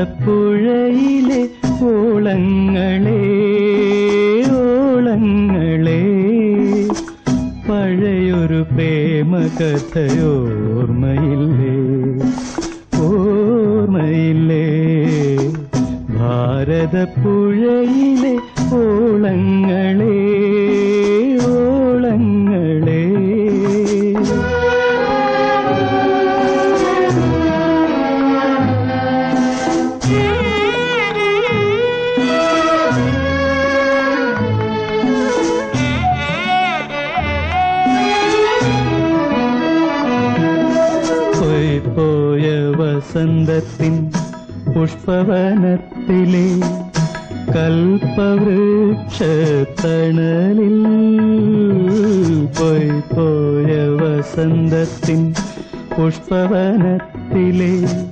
ഭാരതപ്പുഴയിലെ ഓളങ്ങളെ ഓളങ്ങളെ പഴയൊരു പ്രേമകഥയോർമ്മയില്ലേ ഓർമ്മയില്ലേ ഭാരതപ്പുഴയിലെ ഓളങ്ങളെ ഓളങ്ങളെ പോയി പോയ വസന്തത്തിൻ പുഷ്പവനത്തിലെ കൽപ്പവൃക്ഷത്തണലിൽ പോയി പോയ വസന്തത്തിൻ പുഷ്പവനത്തിലെ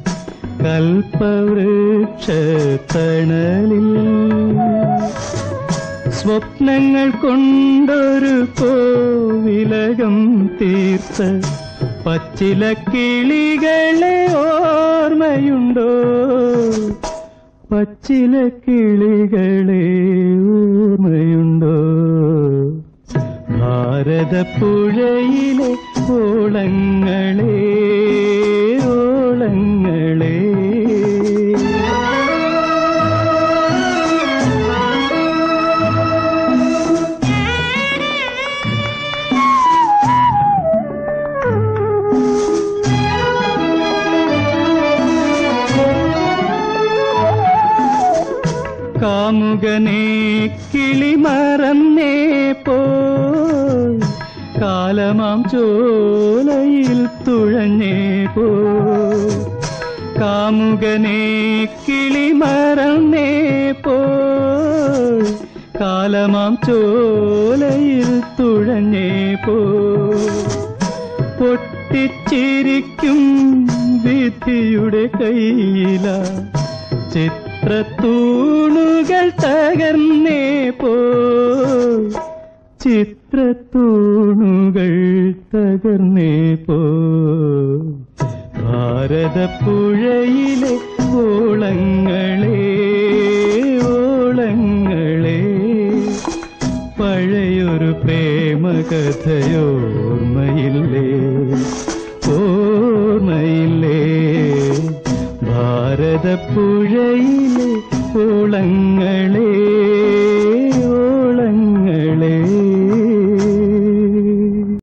കൽപ്പവൃക്ഷത്തണലിൽ സ്വപ്നങ്ങൾ കൊണ്ടൊരു കോവിലകം തീർത്ത പച്ചില കിളികളെ ഓർമ്മയുണ്ടോ പച്ചില കിളികളെ ഓർമ്മയുണ്ടോ ഭാരതപ്പുഴയിലെ ഓളങ്ങളെ ഓളങ്ങളെ കാമുകനെ കിളിമറന്നേ പോയി കാലമാം ചോലയിൽ തുഴഞ്ഞേ പോയി കാമുകനെ കിളിമറന്നേ പോയി കാലമാം ചോലയിൽ തുഴഞ്ഞേ പോയി പൊട്ടിച്ചിരിക്കും വിധിയുടെ കയ്യില ചിത്രത്തൂണുകൾ തകർന്നേ പോ ചിത്രത്തൂണുകൾ തകർന്നേ പോ ഭാരതപ്പുഴയിലെ ഓളങ്ങളെ ഓളങ്ങളെ പഴയൊരു പ്രേമകഥയോർമ്മയില്ലേ ഓർമ്മയില്ലേ ഭാരതപ്പുഴയിലെ ഓളങ്ങളെ